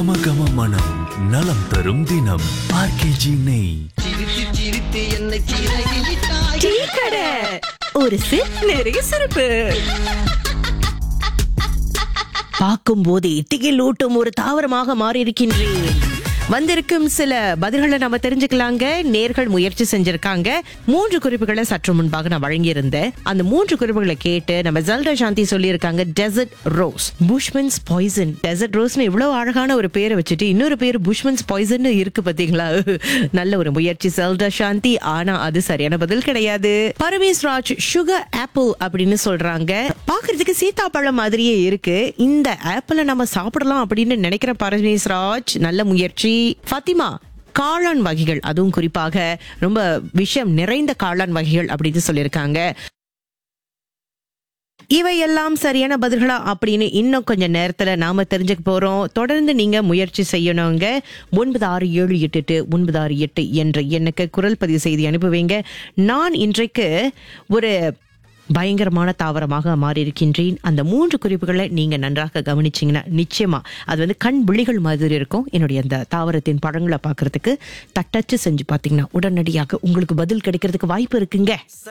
கம கம மனம் நலம் தரும் தினம் ஆர்கேஜி நெய் டீ கடை ஒரு சிப் நிறைய சிறப்பு பார்க்கும் போதே திகிலூட்டும் ஒரு தாவரமாக மாறி இருக்கின்றேன் வந்திருக்கும் சில பதில்களை நம்ம தெரிஞ்சுக்கலாங்க நேர்கள் முயற்சி செஞ்சிருக்காங்க மூன்று குறிப்புகளை சற்று முன்பாக நான் வழங்கியிருந்தேன் அந்த மூன்று குறிப்புகளை கேட்டு நம்ம ஜல்டா சாந்தி சொல்லியிருக்காங்க desert rose bushman's poison desert ரோஸ்னு இவ்வளவு அழகான ஒரு பேரை வச்சுட்டு இன்னொரு பேர் புஷ்மன்ஸ் பாய்சன் இருக்கு பாத்தீங்களா நல்ல ஒரு முயற்சி ஜல்டா சாந்தி ஆனா அது சரியான பதில் கிடையாது பரமேஸ் ராஜ் சுகர் ஆப்பிள் அப்படின்னு சொல்றாங்க பாக்குறதுக்கு சீதாப்பழம் மாதிரியே இருக்கு இந்த ஆப்பிளை நம்ம சாப்பிடலாம் அப்படின்னு நினைக்கிற பரமேஸ் ராஜ் நல்ல முயற்சி ஃபத்திமா காளான் வகைகள் அதுவும் குறிப்பாக ரொம்ப விஷம் நிறைந்த காளான் வகைகள் அப்படின்னு சொல்லியிருக்காங்க இவையெல்லாம் சரியான பதில்களா அப்படின்னு இன்னும் கொஞ்ச நேரத்துல நாம தெரிஞ்சுக்க போறோம் தொடர்ந்து நீங்க முயற்சி செய்யணுங்க ஒன்பது ஆறு ஏழு எட்டு எட்டு ஒன்பது ஆறு எட்டு என்ற எண்ணுக்கு குரல் பதிவு செய்தி அனுப்புவீங்க நான் இன்றைக்கு ஒரு பயங்கரமான தாவரமாக மாறி இருக்கின்றேன் அந்த மூன்று குறிப்புகளை நீங்க நன்றாக கவனிச்சீங்கன்னா நிச்சயமா அது வந்து கண் விழிகள் மாதிரி இருக்கும் என்னுடைய அந்த தாவரத்தின் பழங்களை பார்க்கறதுக்கு தட்டச்சு செஞ்சு பார்த்தீங்கன்னா உடனடியாக உங்களுக்கு பதில் கிடைக்கிறதுக்கு வாய்ப்பு இருக்குங்க